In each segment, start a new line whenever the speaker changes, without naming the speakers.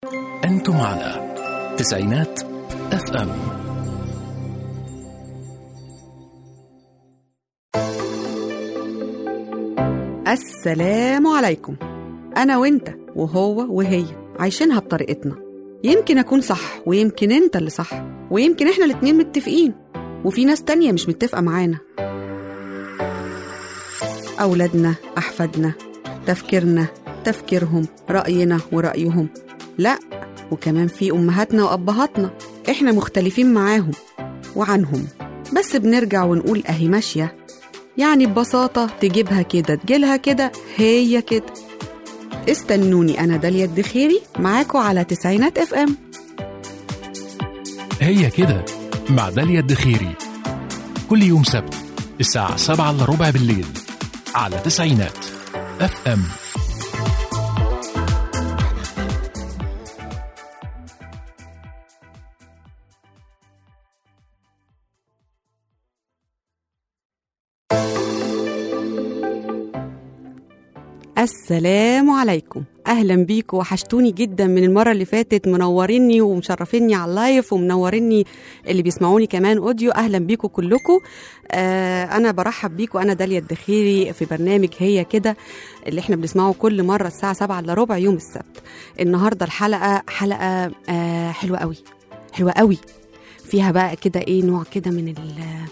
أنتم على تسعينات اف ام
السلام عليكم أنا وإنت وهو وهي عايشينها بطريقتنا يمكن أكون صح ويمكن أنت اللي صح ويمكن إحنا الاتنين متفقين وفي ناس تانية مش متفقة معانا أولادنا أحفادنا تفكيرنا تفكيرهم رأينا ورأيهم لا وكمان في أمهاتنا وأبهاتنا إحنا مختلفين معاهم وعنهم بس بنرجع ونقول أهي ماشية يعني ببساطة تجيبها كده تجيلها كده هي كده استنوني أنا داليا الدخيري معاكم على تسعينات اف ام
هي كده مع داليا الدخيري كل يوم سبت الساعة سبعة إلا ربع بالليل على تسعينات اف ام
السلام عليكم اهلا بيكم وحشتوني جدا من المره اللي فاتت منوريني ومشرفيني على اللايف ومنوريني اللي بيسمعوني كمان اوديو اهلا بيكم كلكم آه انا برحب بيكم انا داليا الدخيري في برنامج هي كده اللي احنا بنسمعه كل مره الساعه 7 الا ربع يوم السبت النهارده الحلقه حلقه آه حلوه قوي حلوه قوي فيها بقى كده ايه نوع كده من ال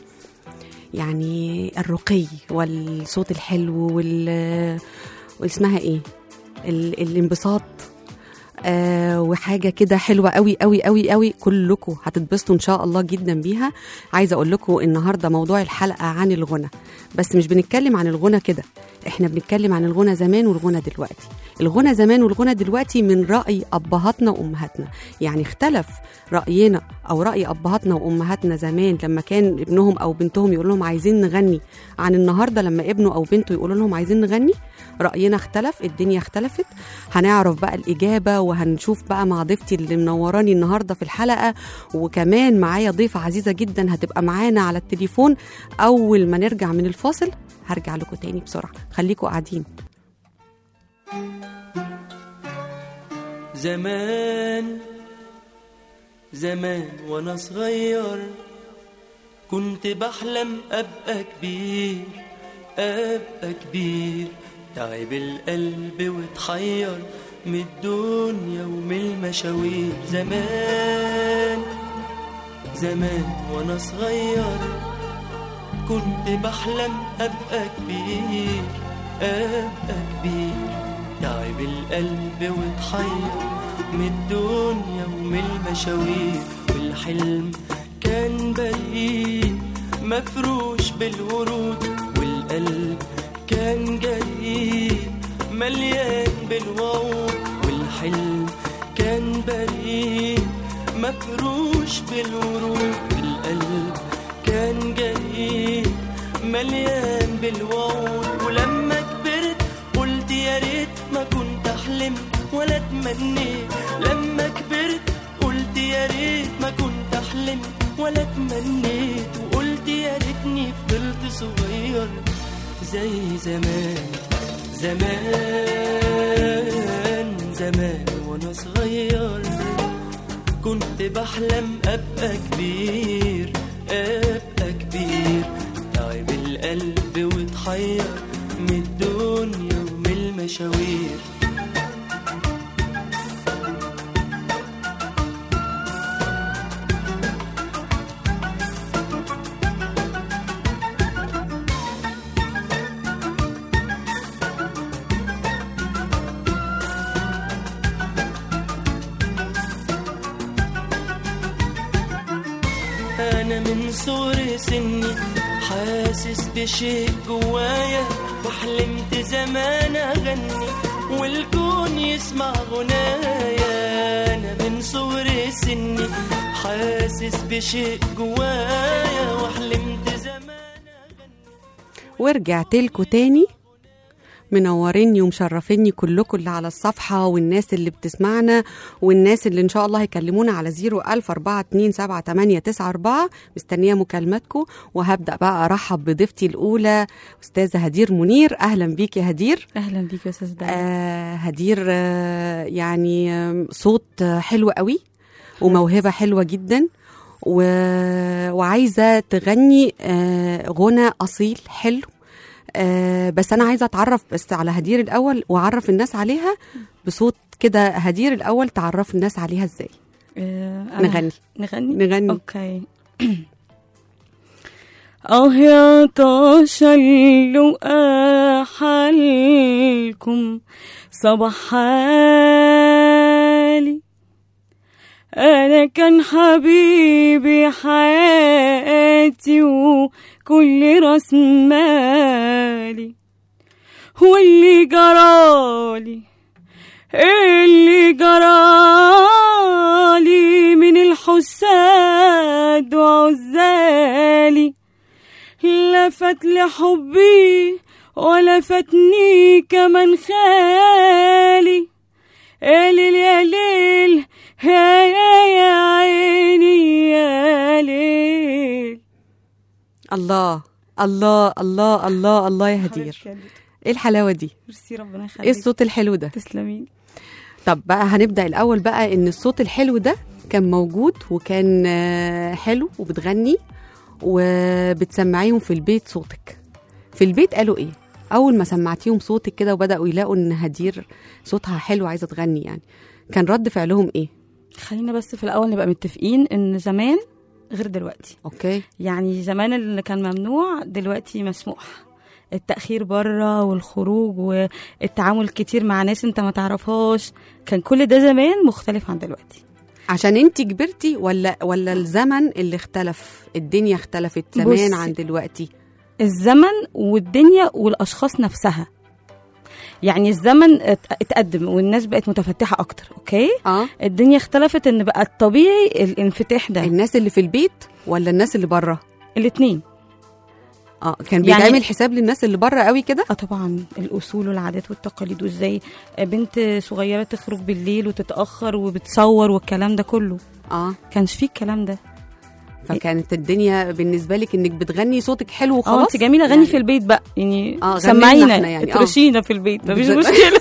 يعني الرقي والصوت الحلو وال واسمها ايه ال... الانبساط آه وحاجه كده حلوه قوي قوي قوي قوي كلكم هتتبسطوا ان شاء الله جدا بيها عايزه اقول لكم النهارده موضوع الحلقه عن الغنى بس مش بنتكلم عن الغنى كده احنا بنتكلم عن الغنى زمان والغنى دلوقتي الغنى زمان والغنى دلوقتي من راي ابهاتنا وامهاتنا يعني اختلف راينا او راي ابهاتنا وامهاتنا زمان لما كان ابنهم او بنتهم يقول لهم عايزين نغني عن النهارده لما ابنه او بنته يقولوا لهم عايزين نغني راينا اختلف الدنيا اختلفت هنعرف بقى الاجابه وهنشوف بقى مع ضيفتي اللي منوراني النهارده في الحلقه وكمان معايا ضيفه عزيزه جدا هتبقى معانا على التليفون اول ما نرجع من الفاصل هرجع لكم تاني بسرعه خليكم قاعدين
زمان زمان وانا صغير كنت بحلم ابقى كبير ابقى كبير تعب القلب واتحير من الدنيا ومن المشاوير زمان زمان وانا صغير كنت بحلم ابقى كبير ابقى كبير تعب القلب واتحير من الدنيا ومن المشاوير والحلم كان بريء مفروش بالورود والقلب كان جريء مليان بالوعود والحلم كان بريء مفروش بالورود والقلب كان جريء مليان بالوعود ولما كبرت قلت يا ريت ما كنت احلم ولا اتمنيت لما كبرت قلت يا ريت ما كنت احلم ولا اتمنيت وقلت يا ريتني فضلت صغير زي زمان زمان زمان وانا صغير كنت بحلم ابقى كبير ابقى كبير تعب القلب واتحير من الدنيا ومن المشاوير أنا من صغر سني حاسس بشيء جوايا وحلمت زمان أغني والكون يسمع غنايا أنا من صغر سني حاسس بشيء جوايا وحلمت زمان أغني
ورجعت لكم تاني منوريني ومشرفيني كلكم اللي على الصفحة والناس اللي بتسمعنا والناس اللي إن شاء الله هيكلمونا على 014278994 مستنية مكالماتكم وهبدأ بقى أرحب بضيفتي الأولى أستاذة هدير منير أهلا بيك يا هدير
اهلا بيك يا استاذ دعاء
آه هدير آه يعني آم، صوت آه، حلو قوي وموهبة حلوة جدا و... وعايزة تغني آه غنى أصيل حلو آه بس أنا عايزة أتعرف بس على هدير الأول وأعرف الناس عليها بصوت كده هدير الأول تعرف الناس عليها إزاي
آه، أنا
نغني
نغني
نغني
اوكي اه يا طاشا اللقا حالكم صباح حالي انا كان حبيبي حياتي وكل راس مالي واللي جرالي اللي جرالي من الحساد وعزالي لفت لحبي ولفتني كمان خالي يا ليل يا ليل يا يا يا عيني يا ليل
الله الله الله الله الله يا هدير ايه الحلاوة دي
ميرسي ربنا يخليك
ايه الصوت الحلو ده
تسلمي
طب بقى هنبدا الاول بقى ان الصوت الحلو ده كان موجود وكان آه، حلو وبتغني وبتسمعيهم في البيت صوتك في البيت قالوا ايه اول ما سمعتيهم صوتك كده وبداوا يلاقوا ان هدير صوتها حلو عايزه تغني يعني كان رد فعلهم ايه
خلينا بس في الاول نبقى متفقين ان زمان غير دلوقتي
اوكي
يعني زمان اللي كان ممنوع دلوقتي مسموح التأخير بره والخروج والتعامل كتير مع ناس انت ما تعرفهاش كان كل ده زمان مختلف عن دلوقتي
عشان انت كبرتي ولا ولا الزمن اللي اختلف الدنيا اختلفت زمان
بصي.
عن دلوقتي
الزمن والدنيا والأشخاص نفسها يعني الزمن ات- اتقدم والناس بقت متفتحة أكتر أوكي
اه
الدنيا اختلفت إن بقى الطبيعي الانفتاح ده
الناس اللي في البيت ولا الناس اللي بره
الاتنين
اه كان
يعني-
بيتعمل حساب للناس اللي بره قوي كده
اه طبعا الاصول والعادات والتقاليد وازاي بنت صغيره تخرج بالليل وتتاخر وبتصور والكلام ده كله
اه
كانش فيه الكلام ده
فكانت الدنيا بالنسبه لك انك بتغني صوتك حلو
اه
وخلاص
انت جميله غني
يعني
في البيت بقى يعني
آه، غني
سمعينا
لنا إحنا يعني، آه.
اترشينا في البيت مفيش
بالظبط.
مشكله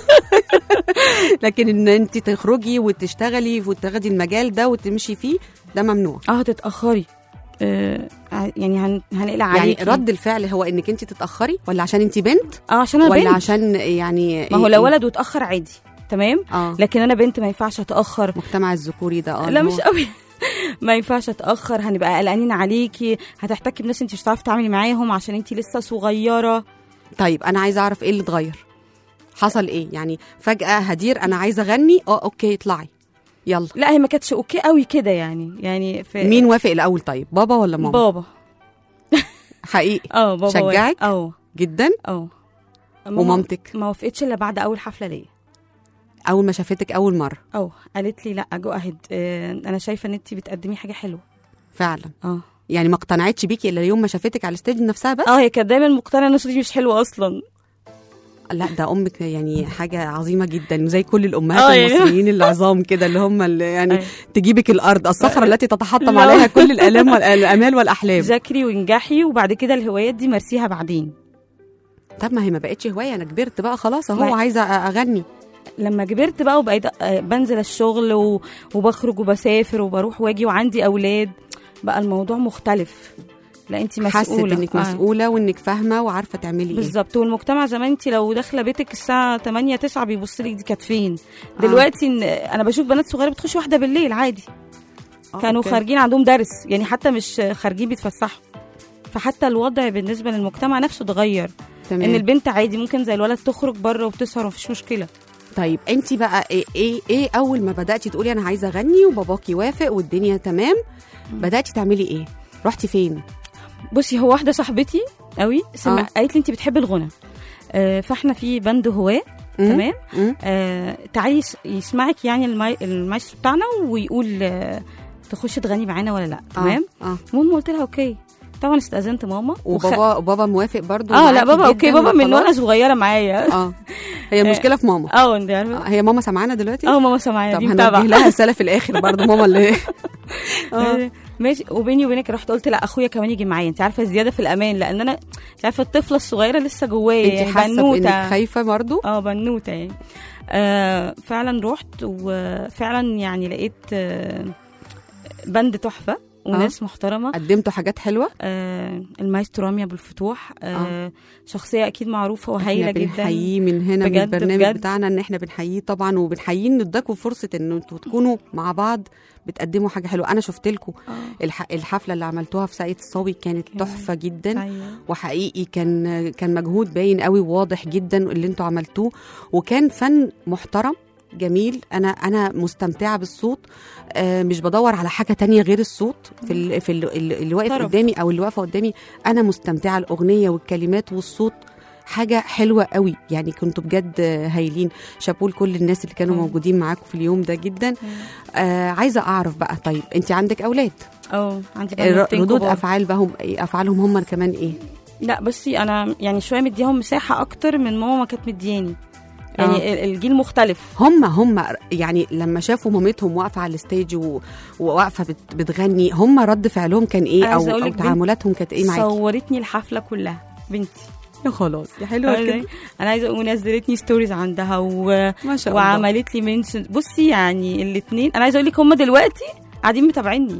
لكن ان انت تخرجي وتشتغلي وتاخدي المجال ده وتمشي فيه ده ممنوع
اه هتتاخري آه ع- يعني هن... هنقلق
يعني
عليكي
رد الفعل هو انك انت تتاخري ولا عشان انت بنت
اه عشان انا
ولا
بنت
عشان يعني
ما هو
إيه-
لو
إيه؟
ولد واتاخر عادي تمام
اه
لكن انا بنت ما ينفعش اتاخر
المجتمع الذكوري ده اه
لا
اللي
مش
هو-
قوي ما ينفعش اتاخر هنبقى قلقانين عليكي هتحتكي بناس انت مش هتعرفي تتعاملي معاهم عشان انت لسه صغيره
طيب انا عايزه اعرف ايه اللي اتغير حصل ايه يعني فجاه هدير انا عايزه اغني اه اوكي اطلعي يلا
لا هي ما كانتش اوكي قوي كده يعني يعني في
مين وافق الاول طيب بابا ولا ماما
بابا
حقيقي
اه بابا
شجعك؟
وافق. اه
جدا
اه ماما
ومامتك
ما وافقتش الا بعد اول حفله ليا
اول ما شافتك اول مره
اه قالت لي لا جو اهيد انا شايفه ان انت بتقدمي حاجه حلوه
فعلا
اه
يعني ما اقتنعتش بيكي الا يوم ما شافتك على الستيج نفسها بس
اه هي كانت دايما مقتنعه ان صوتي مش حلوه اصلا
لا ده امك يعني حاجه عظيمه جدا زي كل الامهات
آه، يعني-
المصريين العظام كده اللي هم اللي يعني
أيوة.
تجيبك الارض الصخره التي تتحطم
لا.
عليها كل الالام والامال والاحلام
ذاكري وانجحي وبعد كده الهوايات دي مرسيها بعدين
طب ما هي ما بقتش هوايه انا كبرت بقى خلاص اهو
ما-
عايزه أ- اغني
لما كبرت بقى وبقيت آه، بنزل الشغل و... وبخرج وبسافر وبروح واجي وعندي اولاد بقى الموضوع مختلف لا انت
حست
مسؤوله
انك
آه.
مسؤوله وانك فاهمه وعارفه تعملي ايه
بالظبط والمجتمع زمان انت لو داخله بيتك الساعه 8 9 بيبص لك دي كانت فين دلوقتي إن انا بشوف بنات صغيره بتخش واحده بالليل عادي
آه،
كانوا
أوكي.
خارجين عندهم درس يعني حتى مش خارجين بيتفسحوا فحتى الوضع بالنسبه للمجتمع نفسه اتغير
تمام.
ان البنت عادي ممكن زي الولد تخرج بره وتسهر ومفيش مشكله
طيب انت بقى ايه ايه, إيه اول ما بداتي تقولي انا عايزه اغني وباباكي وافق والدنيا تمام بداتي تعملي ايه رحتي فين
بصي هو واحده صاحبتي قوي سمع
آه.
قالت لي انت بتحبي الغنى آه فاحنا في بند هواه
مم؟
تمام
مم؟
آه تعالي يس- يسمعك يعني الماي... المايسترو بتاعنا ويقول آه تخشي تغني معانا ولا لا تمام
اه, آه.
المهم قلت لها اوكي طبعا استاذنت ماما وخ-
وبابا وبابا موافق برضو
اه لا
معاكي
بابا اوكي
جداً
بابا من
وخلاص؟
وانا صغيره معايا
اه هي المشكله في ماما
اه انت عارفه
آه، هي ماما سامعانا دلوقتي
اه ماما سامعايا
طب
دي
هنوجه
متابعه
لها رساله في الاخر برضو ماما اللي آه.
ماشي وبيني وبينك رحت قلت لا اخويا كمان يجي معايا انت عارفه زياده في الامان لان انا انت عارفه الطفله الصغيره لسه جوايا
انت
يعني
حاسه
بنوته
بانك خايفه برضو
اه بنوته يعني آه فعلا رحت وفعلا يعني لقيت آه بند تحفه وناس محترمه
قدمتوا حاجات حلوه
آه المايسترو رامي ابو الفتوح آه شخصيه اكيد معروفه وهايله
احنا
جدا
بنحييه من هنا من
بجد-
البرنامج
بجد.
بتاعنا ان احنا بنحييه طبعا وبنحييه ان اداكم فرصه ان انتوا تكونوا مع بعض بتقدموا حاجه حلوه انا شفت لكم
آه.
الح... الحفله اللي عملتوها في ساقية الصاوي كانت
كان-
تحفه جدا
ايوه
وحقيقي كان كان مجهود باين قوي وواضح جدا اللي انتوا عملتوه وكان فن محترم جميل انا انا مستمتعه بالصوت آه مش بدور على حاجه تانية غير الصوت في ال في ال اللي اللي واقف
طرب.
قدامي او اللي واقفه قدامي انا مستمتعه الاغنيه والكلمات والصوت حاجه حلوه قوي يعني كنتوا بجد هايلين شابوا لكل الناس اللي كانوا
مم.
موجودين معاكم في اليوم ده جدا آه عايزه اعرف بقى طيب انت عندك اولاد
اه عندي
ر-
بنوتين
ردود
كبار.
افعال بهم افعالهم هم كمان ايه
لا بصي انا يعني شويه مديهم مساحه اكتر من ماما ما كانت مدياني يعني ال- الجيل مختلف
هم هم يعني لما شافوا مامتهم واقفه على الستيج و- وواقفه بت- بتغني هم رد فعلهم كان ايه
أنا
او,
عايزة أقول
أو
لك بنت
تعاملاتهم كانت ايه معاكي
صورتني الحفله كلها بنتي
يا خلاص يا حلوه
أنا
كده
انا عايزه اقول ونزلتني ستوريز عندها و...
ما شاء الله
وعملت لي منشن بصي يعني الاثنين انا عايزه اقول لك هم دلوقتي قاعدين متابعيني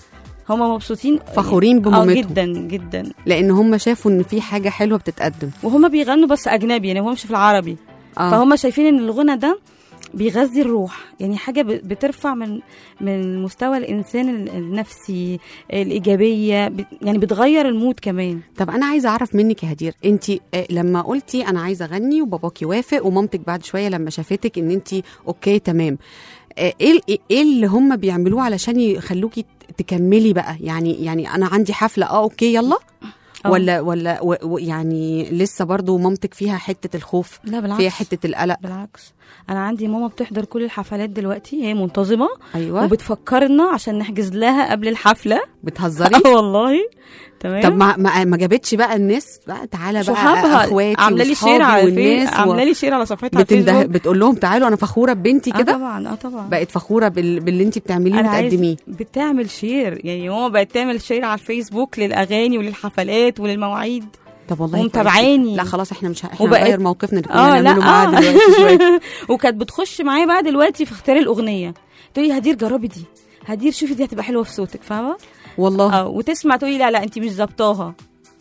هم مبسوطين
فخورين
اه
بمامتهم
جدا جدا
لان هم شافوا ان في حاجه حلوه بتتقدم
وهم بيغنوا بس اجنبي يعني هم مش في العربي
اه
فهم شايفين ان الغنى ده بيغذي الروح يعني حاجه ب- بترفع من من مستوى الانسان ال- النفسي الايجابيه ب- يعني بتغير المود كمان
طب انا عايزه اعرف منك يا هدير انت لما قلتي انا عايزه اغني وباباكي وافق ومامتك بعد شويه لما شافتك ان انت اوكي تمام آه، ايه ال- ايه اللي هم بيعملوه علشان يخلوكي تكملي بقى يعني يعني انا عندي حفله اه اوكي يلا
آه.
ولا ولا و- و- يعني لسه برضو مامتك فيها حته الخوف
لا بالعكس
فيها حته القلق
بالعكس انا عندي ماما بتحضر كل الحفلات دلوقتي هي منتظمه
ايوه
وبتفكرنا عشان نحجز لها قبل الحفله
بتهزري
اه والله تمام
طب ما ما ما جابتش بقى الناس بقى تعالى بقى
صحابها
اخواتي
عامله لي
وصحابي
شير على
والناس
الفيس عامله لي شير على صفحتها على
بتنده
الفيسبوك
بتقول لهم تعالوا انا فخوره ببنتي
اه
كده
طبعا اه طبعا
بقت فخوره بال... باللي انت بتعمليه
انا عايز
وبتقدميه
بتعمل شير يعني ماما بقت تعمل شير على الفيسبوك للاغاني وللحفلات وللمواعيد
طب والله
ومتابعاني.
كويس. لا خلاص احنا مش ه- احنا
وبقت-
هنغير موقفنا اللي
اه
كنا
لا
نعمله معاها
آه.
دلوقتي شويه
وكانت بتخش معايا بقى دلوقتي في اختيار الاغنيه تقولي هدير جربي دي هدير شوفي دي هتبقى حلوه في صوتك فاهمه
والله
اه وتسمع تقولي لا لا انت مش ظبطاها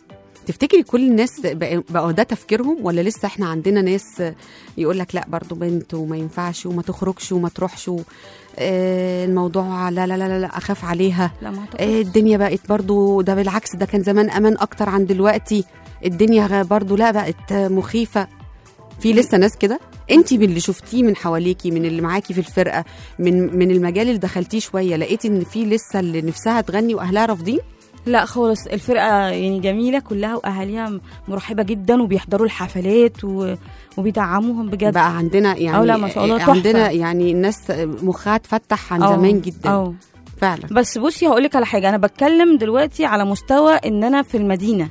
تفتكري كل الناس بقى- بقوا ده تفكيرهم ولا لسه احنا عندنا ناس يقول لك لا برضو بنت وما ينفعش وما تخرجش وما تروحش و... آه الموضوع لا لا لا لا, لا اخاف عليها
لا ما أعتقدش.
آه الدنيا بقت برضو ده بالعكس ده كان زمان امان اكتر عن دلوقتي الدنيا غ- برضو لا بقت مخيفه في لسه ناس كده انت باللي شفتيه من حواليكي من اللي معاكي في الفرقه من من المجال اللي دخلتيه شويه لقيتي ان في لسه اللي نفسها تغني واهلها رافضين
لا خالص الفرقه يعني جميله كلها واهاليها مرحبه جدا وبيحضروا الحفلات و... وبيدعموهم بجد
بقى عندنا يعني
أو لا، ما شاء الله، تحفة.
عندنا يعني الناس مخها اتفتح عن
أو-
زمان جدا
أو.
فعلا
بس بصي هقول لك على حاجه انا بتكلم دلوقتي على مستوى ان انا في المدينه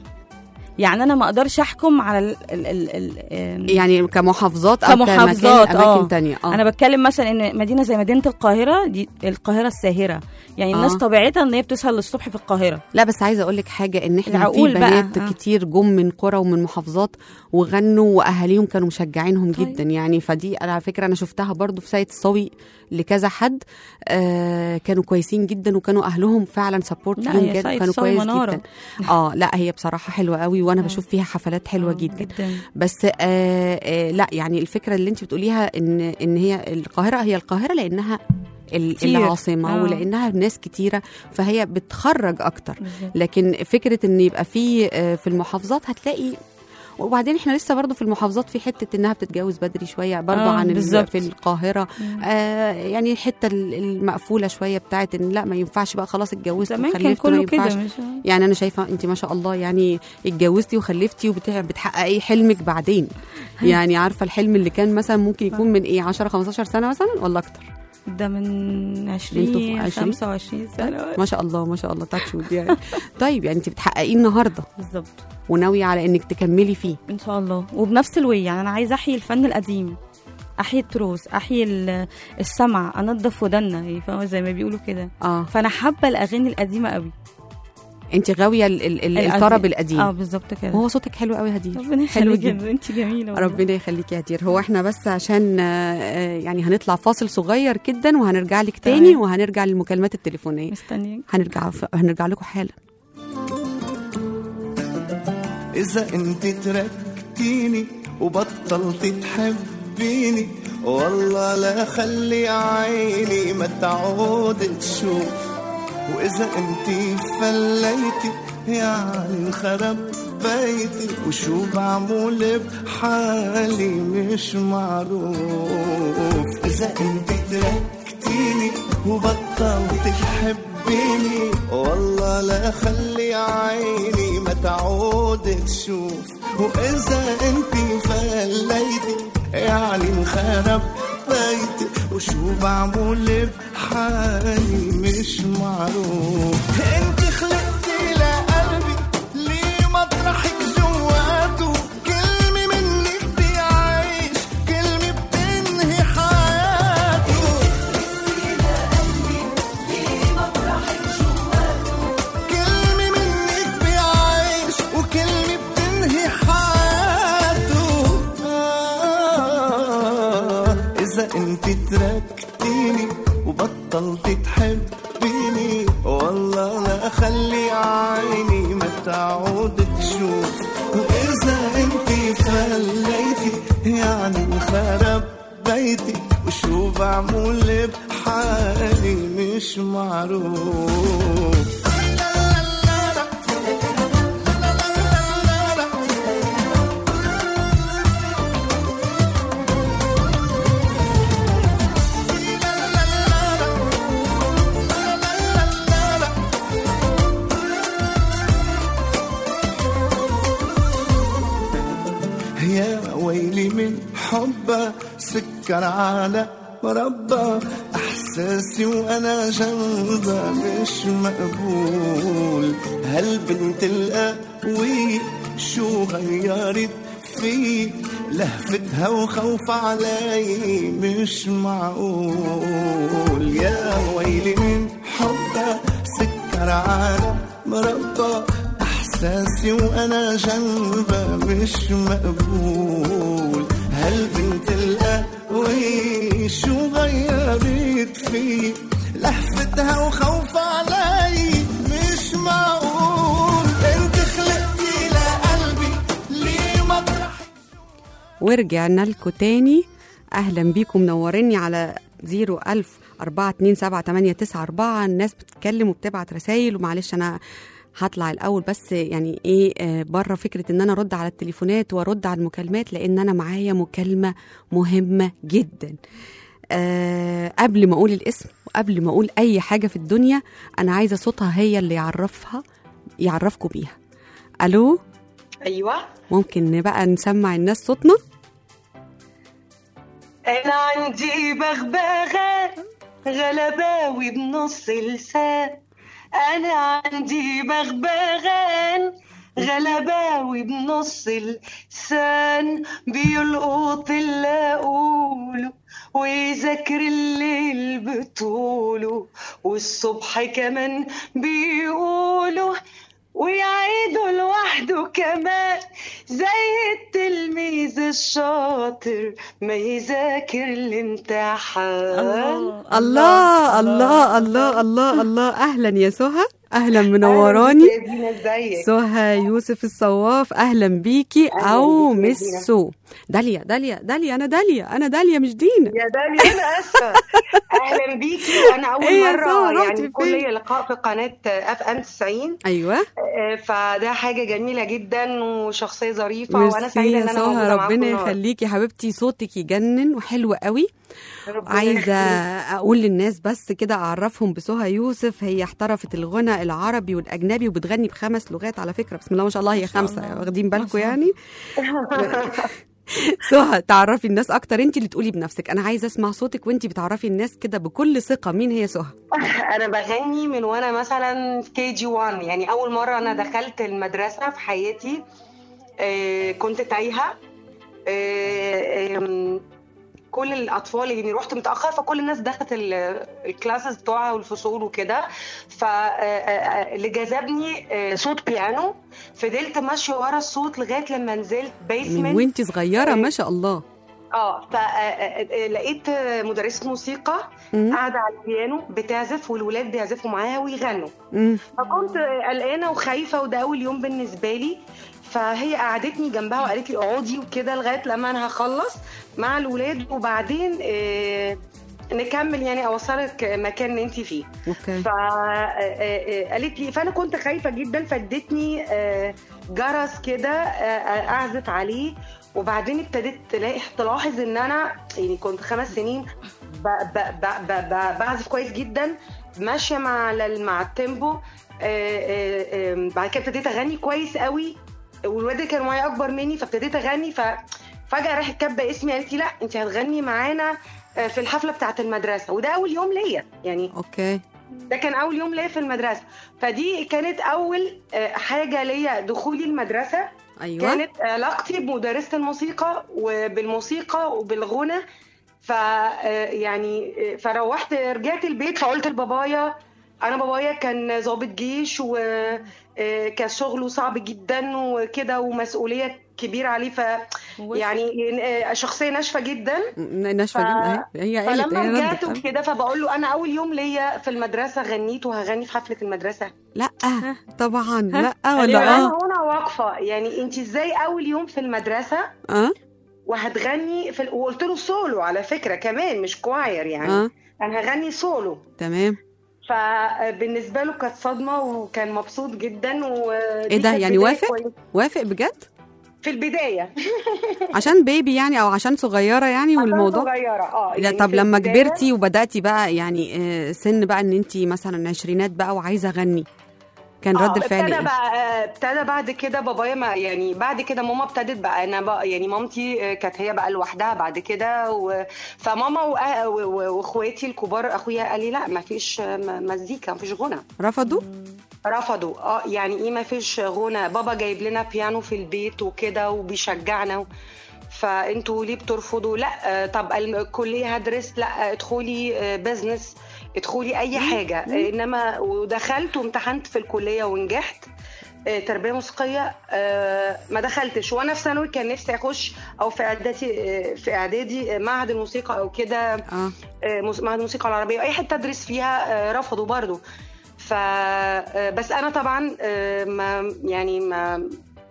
يعني انا ما اقدرش احكم على ال ال ال ال
يعني كمحافظات او
كمحافظات،
كمكان اماكن
آه.
تانية اه
انا بتكلم مثلا ان مدينه زي مدينه القاهره دي القاهره الساهره يعني الناس
آه.
طبيعتها ان هي بتسهر للصبح في القاهره
لا بس عايزه اقول لك حاجه ان احنا في
العقول بقى،
بنات
آه.
كتير جم من قرى ومن محافظات وغنوا واهاليهم كانوا مشجعينهم
طيب.
جدا يعني فدي انا على فكره انا شفتها برضو في سايت الصاوي لكذا حد آه كانوا كويسين جدا وكانوا اهلهم فعلا سبورت
لا،
ليهم
هي
جدا
سايت
كانوا
الصاوي
كويس
منارة.
جدا اه لا هي بصراحه حلوه قوي وانا
آه.
بشوف فيها حفلات حلوه
آه،
جدا
جدا
بس آه آه لا يعني الفكره اللي انت بتقوليها ان ان هي القاهره هي القاهره لانها ال-
كتير.
العاصمه
آه.
ولانها ناس كتيره فهي بتخرج اكتر
بالظبط.
لكن فكره ان يبقى في آه، في المحافظات هتلاقي وبعدين احنا لسه برضو في المحافظات في حته انها بتتجوز بدري شويه برضو
آه،
عن ال-
بالظبط.
في القاهره آه يعني الحته ال- المقفوله شويه بتاعت ان لا ما ينفعش بقى خلاص اتجوزت
زمان كان
وخلفت ما
كله كده
ينفعش
مش
يعني انا شايفه انت ما شاء الله يعني اتجوزتي وخلفتي وبتحققي حلمك بعدين يعني عارفه الحلم اللي كان مثلا ممكن يكون من ايه 10 15 سنه مثلا ولا اكتر
ده من 20
عشرين؟
25 سنه
ما شاء الله ما شاء الله تاتش وود يعني طيب يعني انت بتحققيه النهارده
بالظبط
وناويه على انك تكملي فيه
ان شاء الله وبنفس الوي يعني انا عايزه احيي الفن القديم احيي التراث احيي ال- السمع انضف ودنا يعني فاهمه زي ما بيقولوا كده
اه
فانا حابه الاغاني القديمه قوي
انت غاويه ال- ال- ال-
القديم.
الطرب القديم
اه بالظبط كده
وهو صوتك حلو قوي يا هدير
ربنا
حلو
يخليك
جدا.
انت جميله والله.
ربنا يخليك يا هدير هو احنا بس عشان آه، آه، يعني هنطلع فاصل صغير جدا وهنرجع لك تاني
تمام.
وهنرجع للمكالمات التليفونيه
مستنيك
هنرجع هنرجع لكم حالا
إذا أنت تركتيني وبطلت تحبيني والله لا خلي عيني ما تعود تشوف وإذا أنت فليتي يعني انخرب بيتي وشو بعمل بحالي مش معروف إذا أنت تركتيني وبطلت تحبيني والله لا خلي عيني ما تعود تشوف وإذا أنت فليتي يعني انخرب بيتي وشو بعمل بحالي مش معروف انت خلقتي لقلبي ليه مطرحك جواته كلمة منك بيعيش كلمة بتنهي حياته كلمة منك بيعيش وكلمة بتنهي حياته آه إذا أنت تركتيني وبطلت تحبيني والله لا أخلي عيني ما تعود تشوف وإذا أنت فليتي يعني انخرب بيتي وشو بعمل بحالي مش معروف يا ويلي من حبه سكر على مربى احساسي وانا جنبها مش مقبول هالبنت القوية شو غيرت في لهفتها وخوف علي مش معقول يا ويلي من حبها سكر على مربى احساسي وانا جنبها مش مقبول هالبنت القوي شو غيرت في لهفتها وخوف علي مش معقول انت خلقتي لقلبي ليه مطرح
ورجعنا لكم تاني اهلا بيكم منوريني على 01000 427 الناس بتتكلم وبتبعت رسائل ومعلش انا هطلع الاول بس يعني ايه آه بره فكره ان انا ارد على التليفونات وارد على المكالمات لان انا معايا مكالمه مهمه جدا آه قبل ما اقول الاسم وقبل ما اقول اي حاجه في الدنيا انا عايزه صوتها هي اللي يعرفها يعرفكم بيها الو
ايوه
ممكن بقى نسمع الناس صوتنا
انا عندي بغبغاء غلباوي بنص لسان انا عندي بغبغان غلباوي بنص لسان بيلقط اللي اقوله ويذاكر الليل بطوله والصبح كمان بيقوله ويعيدوا لوحده كمان زي التلميذ الشاطر ما يذاكر الامتحان
الله الله الله الله الله اهلا يا سهى اهلا منوراني
أهلا بيك يا دينا، ازيك
سهى يوسف الصواف اهلا بيكي
أهلاً
او
بيكي يا
مس
دينا.
سو داليا داليا داليا انا داليا انا داليا مش دينا
يا داليا انا اسفه اهلا بيكي وانا اول
إيه يا سارة،
مره
رحتي
يعني
فين؟
يكون ليا لقاء في قناه اف ام 90
ايوه
آه، فده حاجه جميله جدا وشخصيه ظريفه وانا
ميرسي
سعيده
يا
ان انا
سهى
موجوده معاكم
ربنا
النهاردة.
يخليكي حبيبتي صوتك يجنن وحلو قوي
ربنا
عايزه
يخليك.
اقول للناس بس كده اعرفهم بسهى يوسف هي احترفت الغنى العربي والاجنبي وبتغني بخمس لغات على فكره بسم الله ما شاء الله هي
ما شاء
خمسه
الله.
واخدين
ما
بالكم
شاء
يعني سهى تعرفي الناس اكتر انت اللي تقولي بنفسك انا عايزه اسمع صوتك وانت بتعرفي الناس كده بكل ثقه مين هي سهى
انا بغني من وانا مثلا في كي جي 1 يعني اول مره انا دخلت المدرسه في حياتي آه، كنت تايهه آه، آم، كل الاطفال يعني رحت متاخر فكل الناس دخلت ال- الكلاسز بتوعها والفصول وكده فاللي جذبني آه، صوت بيانو فضلت ماشيه ورا الصوت لغايه لما نزلت
من
بيسمنت
وانت صغيره ما شاء الله
اه فلقيت مدرسة موسيقى
مم.
قاعدة على البيانو بتعزف والولاد بيعزفوا معاها ويغنوا
مم.
فكنت قلقانة وخايفة وده أول يوم بالنسبة لي فهي قعدتني جنبها وقالت لي اقعدي وكده لغاية لما أنا هخلص مع الولاد وبعدين آه، نكمل يعني أوصلك مكان اللي أنت فيه
اوكي
فقالت لي فانا كنت خايفه جدا فادتني آه، جرس كده آه، اعزف عليه وبعدين ابتديت تلاقي تلاحظ ان انا يعني كنت خمس سنين ب ب ب ب ب بعزف كويس جدا ماشيه مع ال- مع التيمبو آه، آه، آه، بعد كده ابتديت اغني كويس قوي والولاد اللي كانوا معايا اكبر مني فابتديت اغني ففجاه راحت كاتبه اسمي قالت لي لا انت هتغني معانا آه، في الحفله بتاعه المدرسه وده اول يوم ليا يعني
اوكي
ده كان اول يوم ليا في المدرسه فدي كانت اول آه، حاجه ليا دخولي المدرسه
ايوه
كانت علاقتي بمدرسه الموسيقى وبالموسيقى وبالغنى ف آه، يعني آه، فروحت رجعت البيت فقلت لبابايا انا بابايا كان ضابط جيش وكان شغله صعب جدا وكده ومسؤوليه كبيره عليه ف يعني آه، شخصيه ناشفه جدا
ن- ناشفه
ف-
جدا أهي. هي قالت
فلما
هي
رجعت
ردت
وكده فبقول له انا اول يوم ليا في المدرسه غنيت وهغني في حفله المدرسه
لا طبعا لا
قال لي
ولا
انا
اه
هنا واقفه يعني انت ازاي اول يوم في المدرسه
اه
وهتغني في ال... وقلت له سولو على فكره كمان مش كواير يعني
اه
انا هغني سولو
تمام
فبالنسبه له كانت صدمه وكان مبسوط جدا و
ايه ده يعني وافق وافق بجد
في البدايه
عشان بيبي يعني او عشان صغيره يعني والموضوع
صغيره اه
لا
يعني
طب
في
لما
البداية-
كبرتي وبداتي بقى يعني آه، سن بقى ان انت مثلا عشرينات بقى وعايزه اغني كان
آه،
رد الفعل
ابتدى
ايه
بقى آه، ابتدى بعد كده بابايا ما يعني بعد كده ماما ابتدت بقى انا بقى يعني مامتي آه، كانت هي بقى لوحدها بعد كده و... فماما وأ- و- و- واخواتي الكبار اخويا قال لي لا ما فيش آه، م- مزيكا ما فيش غنى
رفضوا
رفضوا اه يعني ايه ما فيش غنى بابا جايب لنا بيانو في البيت وكده وبيشجعنا و... فانتوا ليه بترفضوا لا آه، طب الكليه هدرس لا آه، ادخلي آه، بزنس ادخلي اي حاجه آه، انما ودخلت وامتحنت في الكليه ونجحت آه، تربيه موسيقيه آه، ما دخلتش وانا في ثانوي كان نفسي اخش او في اعدادي آه، في اعدادي آه، معهد الموسيقى او كده
اه
آه، موس- معهد الموسيقى العربيه اي حته ادرس فيها آه، رفضوا برضو ف آه، بس انا طبعا آه، ما يعني ما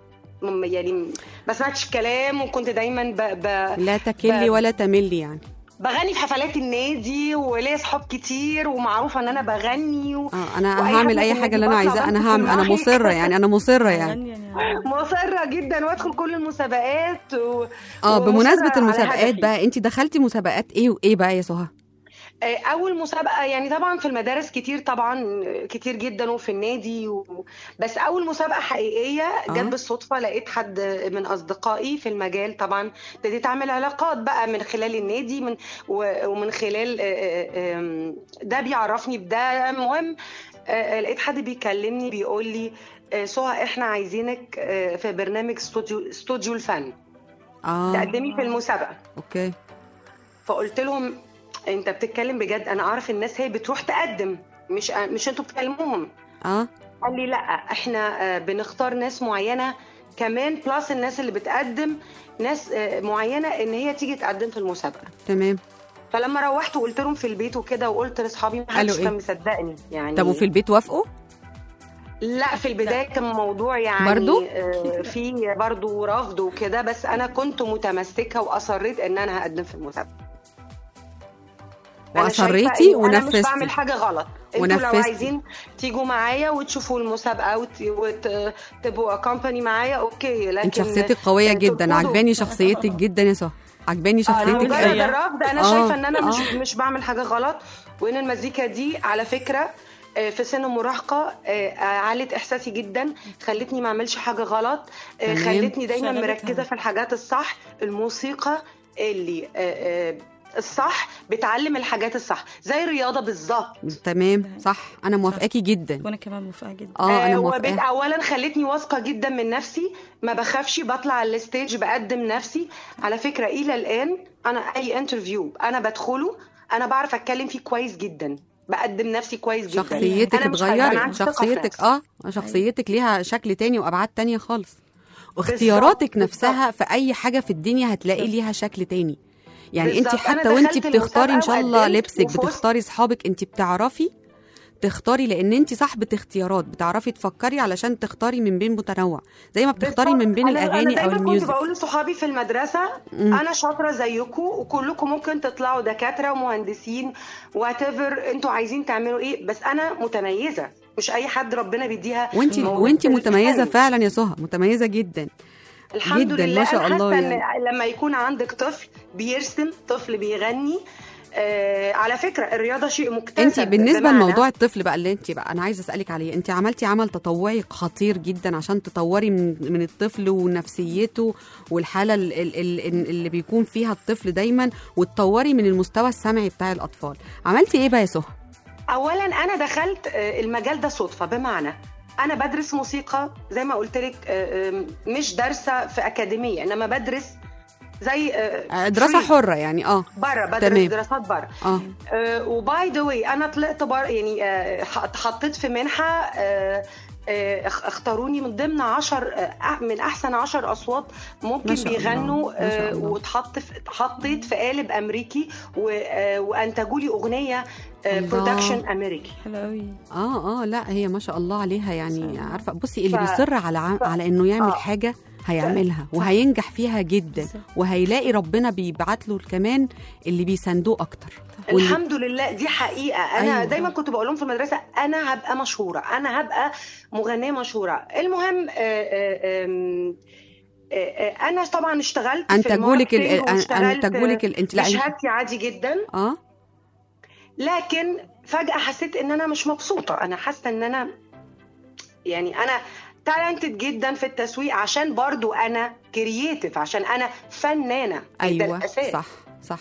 م- يعني ما سمعتش الكلام وكنت دايما ب... ب...
لا تكلي
ب-
ولا تملي يعني
بغني في حفلات النادي وليا صحاب كتير ومعروفه ان انا بغني و...
اه انا
وأي
هعمل
حفلة
اي
في
حاجه اللي
النادي
انا
بطلع
عايزاها انا
بمسك
هعمل انا
المايك.
مصره يعني انا مصره يعني
يعني يعني
مصره جدا وادخل كل المسابقات و...
اه
ومصرة
بمناسبه
على
المسابقات
هدفي.
بقى انت دخلتي مسابقات ايه وايه بقى يا سهى
آه، اول مسابقه يعني طبعا في المدارس كتير طبعا آه، كتير جدا وفي النادي و... بس اول مسابقه حقيقيه جت
آه.
بالصدفه لقيت حد من اصدقائي في المجال طبعا ابتديت اعمل علاقات بقى من خلال النادي من و... ومن خلال آه، آه، آم، ده بيعرفني بده المهم آه، لقيت حد بيكلمني بيقول لي آه، سهى احنا عايزينك آه، في برنامج استوديو استوديو الفن
اه
تقدمي في المسابقه
اوكي
فقلت لهم انت بتتكلم بجد انا اعرف الناس هي بتروح تقدم مش مش انتوا بتكلموهم
اه
قال لي لا احنا آه، بنختار ناس معينه كمان بلس الناس اللي بتقدم ناس آه، معينه ان هي تيجي تقدم في المسابقه
تمام
فلما روحت وقلت لهم في البيت وكده وقلت لاصحابي ما
قالوا
حدش
إيه؟
كان مصدقني يعني
طب وفي البيت وافقوا
لا في البدايه كان موضوع يعني
برضو؟
آه، في برضو رفض وكده بس انا كنت متمسكه واصريت ان انا هقدم في المسابقه أنا شايفة
واصريتي
إن انا مش
ونفذتي
بعمل حاجه غلط انتوا لو
ونفذتي.
عايزين تيجوا معايا وتشوفوا المسابقه وتبقوا اكومباني معايا اوكي لكن
انت شخصيتك قويه جدا
ترفضوا-
عجباني شخصيتك جدا يا سهى عجباني
آه،
شخصيتك
مجرد
قوي
الرفض انا
آه،
شايفه ان انا مش
آه.
مش بعمل حاجه غلط وان المزيكا دي على فكره آه، في سن المراهقه آه، آه، علت احساسي جدا خلتني ما اعملش حاجه غلط آه،
تمام.
خلتني دايما
شغلتها.
مركزه في الحاجات الصح الموسيقى اللي آه، آه، الصح بتعلم الحاجات الصح زي الرياضه بالظبط
تمام صح انا موافقاكي جدا
وانا كمان موافقه جدا
اه انا
آه، وبت-
موافقه
اولا خلتني واثقه جدا من نفسي ما بخافش بطلع على الستيج بقدم نفسي على فكره الى الان انا اي انترفيو انا بدخله انا بعرف اتكلم فيه كويس جدا بقدم نفسي كويس جدا
شخصيتك
أنا مش خايفة، أنا
اتغيرت
عندي ثقة في
شخصيتك
نفسي.
اه شخصيتك ليها شكل تاني وابعاد تانية خالص واختياراتك
بالظبط.
نفسها في اي حاجه في الدنيا هتلاقي ليها شكل تاني يعني انت
بالظبط. أنا
حتى وانت
دخلت
بتختاري ان شاء
المسابقة
الله
وقدمت
لبسك
وفزت.
بتختاري صحابك انت بتعرفي تختاري لان انت صاحبه اختيارات بتعرفي تفكري علشان تختاري من بين متنوع زي ما بتختاري من بين
أنا-
الاغاني
أنا
او
دايما كنت
الميوزك
بقول لصحابي في المدرسة
مم.
أنا شاطرة زيكم وكلكم ممكن تطلعوا دكاترة ومهندسين وات انتوا عايزين تعملوا إيه بس أنا متميزة مش أي حد ربنا بيديها
وانت
موهبة
وانت متميزه
الفن.
فعلا يا سهى متميزه جدا
الحمد
جدا،
لله
ما شاء
أنا
الله
حاسة
يعني.
إن لما يكون عندك طفل بيرسم طفل بيغني آه على فكرة الرياضة شيء مكتسب
انت بالنسبه
بمعنى
لموضوع الطفل بقى اللي انت بقى انا عايزه اسالك عليه انت عملتي عمل تطوعي خطير جدا عشان تطوري من من الطفل ونفسيته والحاله ال- ال- ال- اللي بيكون فيها الطفل دايما وتطوري من المستوى السمعي بتاع الاطفال عملتي ايه بقى يا سهى
اولا انا دخلت آه، المجال ده صدفه بمعنى انا بدرس موسيقى زي ما قلت لك آه، آه، مش دارسه في اكاديميه انما بدرس زي
آه، دراسه
free.
حره يعني اه
بره بدرس
تمام.
دراسات بره
اه
وباي ذا واي انا طلعت بر يعني آه، اتحطيت في منحه آه، آه، اخ- اختاروني من ضمن عشر آه، من احسن عشر اصوات ممكن
ما شاء الله،
بيغنوا
ما شاء
آه،
الله.
واتحط في اتحطيت في قالب امريكي و- آه، وانتجوا لي اغنيه
الله.
برودكشن امريكي
حلو قوي
اه اه لا هي ما شاء الله عليها يعني
شاء الله.
عارفه بصي اللي
ف-
بيصر على عم
ف-
على انه يعمل
آه.
حاجه هيعملها وهينجح فيها جدا
بالظبط.
وهيلاقي ربنا بيبعت له كمان اللي بيساندوه اكتر واللي-
الحمد لله دي حقيقه انا
أيوة.
أيوة. دايما كنت بقول لهم في المدرسه انا هبقى مشهوره انا هبقى مغنيه مشهوره المهم آه، آه، آم، آه، آه، انا طبعا اشتغلت
انتجوا لك ال-
الماركتينج
ال-
واشتغلت،
انتجوا لك ال- انت لا
بشهادتي عادي جدا
اه
لكن فجاه حسيت ان انا مش مبسوطه انا حاسه ان انا يعني انا تالنتد جدا في التسويق عشان برضو انا كرييتيف عشان انا فنانه ده
ايوه
الأساس.
صح صح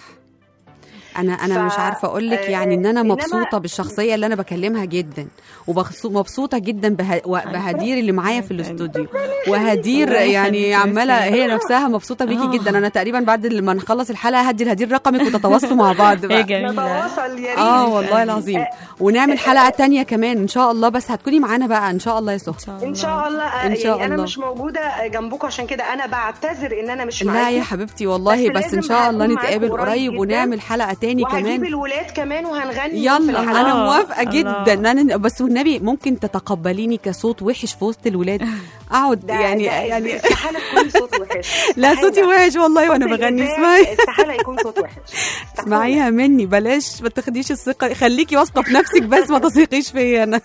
انا انا
ف-
مش عارفه اقول لك
آه،
يعني ان انا
إنما-
مبسوطه بالشخصيه اللي انا بكلمها جدا ومبسوطه جدا به... و- بهدير اللي معايا في الاستوديو وهدير
الله
يعني
يخليك،
عماله
ميرسي.
هي نفسها مبسوطه بيكي
آه.
جدا انا تقريبا بعد ما نخلص الحلقه هدي لهدير رقمك وتتواصلوا مع بعض
هي
بقى
جميله
نتواصل يا ريت
اه والله العظيم ونعمل حلقه تانية كمان ان شاء الله بس هتكوني معانا بقى ان شاء الله يا سهى
ان شاء الله
ان شاء الله
إن شاء
يعني انا
الله.
مش موجوده جنبكم عشان كده انا بعتذر ان انا مش
لا
معاكم
يا حبيبتي والله
بس
بس, ان
لازم
شاء الله
هكون معاكم
نتقابل
قريب
قريب
جداً.
ونعمل حلقه تاني
وهجيب
كمان
الولاد كمان وهنغني يوم في
يلا
الحلقة.
انا
الله،
موافقه
الله.
جدا انا بس والنبي ممكن تتقبليني كصوت وحش في وسط الولاد اقعد
ده
يعني
ده
يعني
استحاله تكون صوت وحش
لا
استحالة.
صوتي وحش والله وانا
صوت
بغني
الإنسان
اسمعي
استحاله يكون صوت وحش استحالة.
اسمعيها مني بلاش ما تاخديش الثقه خليكي واثقه في نفسك بس ما تثقيش فيا انا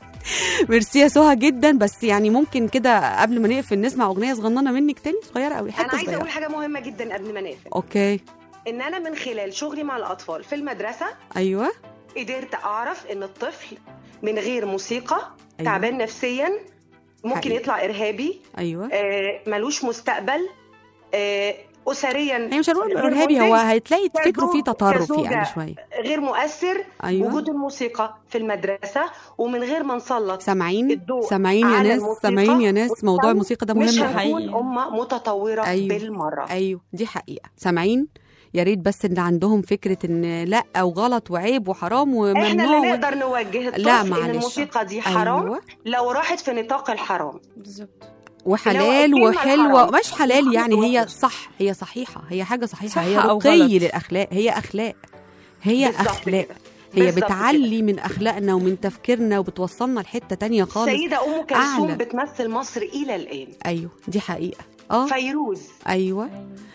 ميرسي يا سهى جدا بس يعني ممكن كده قبل ما نقفل نسمع اغنيه صغننه منك تاني صغيره قوي
انا
حته
عايزه اقول
صغيره
حاجه مهمه جدا قبل ما نقفل
اوكي
ان انا من خلال شغلي مع الاطفال في المدرسه
ايوه
قدرت اعرف ان الطفل من غير موسيقى
أيوة.
تعبان نفسيا ممكن
حقيقي.
يطلع ارهابي
ايوه
آه، ملوش مستقبل آه، اسريا
هي مش هنقول
غير
ارهابي هو
منتج،
هتلاقي
كزوج-
فكره فيه تطرف
كزوجة
يعني شويه
غير مؤثر
أيوة.
وجود الموسيقى في المدرسه ومن غير ما نسلط
سامعين
الضوء
سامعين يا
على
ناس
الموسيقى
سامعين يا ناس موضوع
والصوت
الموسيقى ده
مش
مهم
هنكون
حقيقي.
امه متطوره
أيوة.
بالمره
ايوه دي حقيقه سامعين يا ريت بس ان عندهم فكره ان لا وغلط وعيب وحرام
احنا
وممنوع
اللي
و...
نقدر نوجه الطفل
لا
ان
معلش.
الموسيقى دي حرام
أيوة.
لو راحت في نطاق الحرام
بالظبط
وحلال
الكلمة
وحلوه
الحرام.
مش حلال يعني هي
وحش.
صح هي صحيحه هي حاجه صحيحه
صح
هي
أو
رقي
غلط.
للاخلاق هي اخلاق هي
بالظبط
اخلاق
كده.
هي
بالظبط
بتعلي من اخلاقنا ومن تفكيرنا وبتوصلنا لحته تانية خالص
السيدة أم كلثوم
أعلى.
بتمثل مصر إلى الآن
ايوه دي حقيقه اه
فيروز
ايوه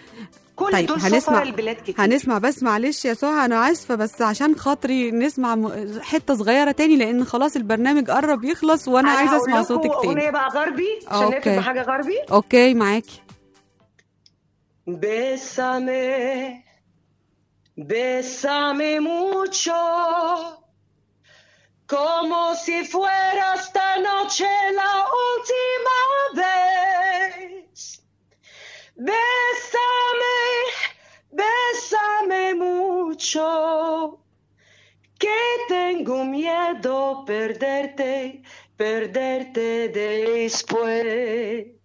كل
طيب،
دول
هنسمع-
سفراء البلاد كتير
هنسمع بس معلش يا سهى انا اسفه بس عشان خاطري نسمع م- حته صغيره تاني لان خلاص البرنامج قرب يخلص وانا
أنا
عايزه
هقول
اسمع
لكم
صوتك
أغنية
تاني
بقى غربي عشان
أوكي.
نقفل بحاجة غربي
اوكي معاكي
Bésame, bésame mucho, como si fuera esta noche la última vez. Bésame, bésame mucho, que tengo miedo perderte, perderte después.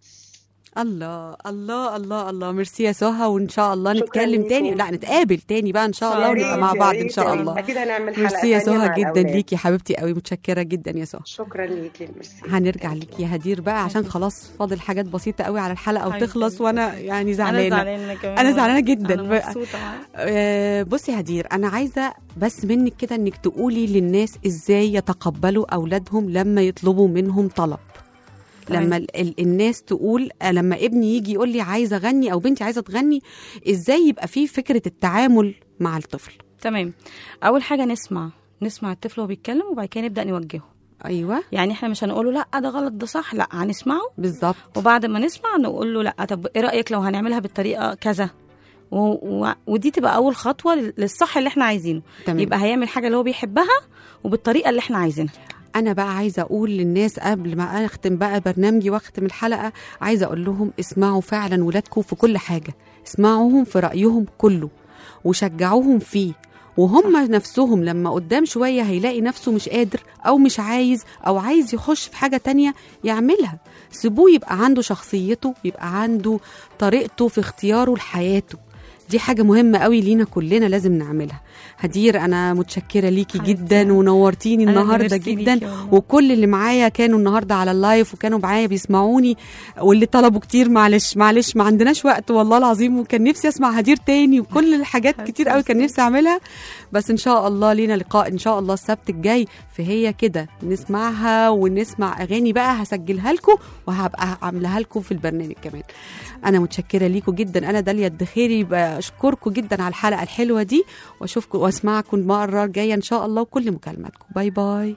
الله الله الله الله ميرسي يا سهى وان شاء الله
شكراً
نتكلم
ليكم.
تاني لا نتقابل تاني بقى ان شاء الله
يا
ونبقى
ريت،
مع
يا
بعض
ريت،
ان شاء
يا ريت.
الله
اكيد هنعمل حلقه
ميرسي يا
تانية
سهى
مع
جدا
الأولاد.
ليكي حبيبتي قوي متشكره جدا يا سهى
شكرا ليكي ميرسي
هنرجع لك يا هدير بقى عشان خلاص فاضل حاجات بسيطه قوي على الحلقه
حبيبتي.
وتخلص وانا يعني
انا
زعلانه
زعلانه كمان
أنا زعلانة جداً.
انا مبسوطه معاك.
آه، بصي يا هدير انا عايزه بس منك كده انك تقولي للناس ازاي يتقبلوا اولادهم لما يطلبوا منهم طلب
تمام.
لما ال- ال- الناس تقول آه، لما ابني يجي يقول لي عايزه اغني او بنتي عايزه تغني ازاي يبقى في فكره التعامل مع الطفل
تمام اول حاجه نسمع نسمع الطفل وهو بيتكلم وبعد كده نبدا نوجهه
ايوه
يعني احنا مش هنقوله لا ده غلط ده صح لا هنسمعه
بالظبط
وبعد ما نسمع نقول له لا طب ايه رايك لو هنعملها بالطريقه كذا و... و... ودي تبقى اول خطوه لل- للصح اللي احنا عايزينه
تمام.
يبقى هيعمل حاجه اللي هو بيحبها وبالطريقه اللي احنا عايزينها
انا بقى عايزه اقول للناس قبل ما اختم بقى برنامجي واختم الحلقه عايزه اقول لهم اسمعوا فعلا ولادكم في كل حاجه اسمعوهم في رايهم كله وشجعوهم فيه وهم نفسهم لما قدام شوية هيلاقي نفسه مش قادر أو مش عايز أو عايز يخش في حاجة تانية يعملها سيبوه يبقى عنده شخصيته يبقى عنده طريقته في اختياره لحياته دي حاجة مهمة قوي لينا كلنا لازم نعملها هدير أنا متشكرة ليكي
حبيبتي.
جدا ونورتيني
أنا
النهاردة
ميرسي
جدا
ليكي والله.
وكل اللي معايا كانوا النهارده على اللايف وكانوا معايا بيسمعوني واللي طلبوا كتير معلش معلش ما عندناش وقت والله العظيم وكان نفسي اسمع هدير تاني وكل الحاجات كتير قوي كان نفسي اعملها بس ان شاء الله لينا لقاء ان شاء الله السبت الجاي فهي كده نسمعها ونسمع اغاني بقى هسجلها لكم وهبقى عاملاها لكم في البرنامج كمان انا متشكره ليكم جدا انا داليا الدخيري بشكركم جدا على الحلقه الحلوه دي واشوفكم واسمعكم المره الجايه ان شاء الله وكل مكالماتكم باي باي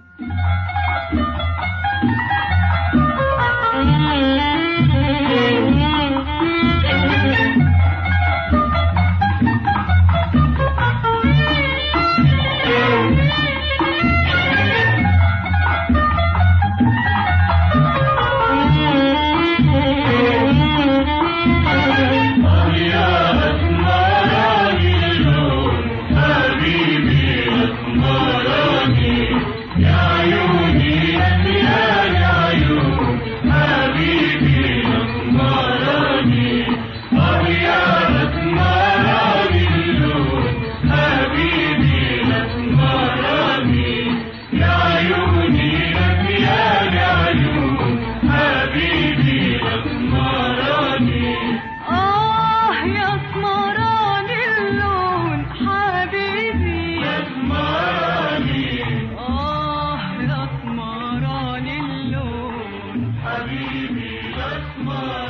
آه يا اسمراني اللون حبيبي يا اسمراني آه يا اسمراني اللون حبيبي يا اسمراني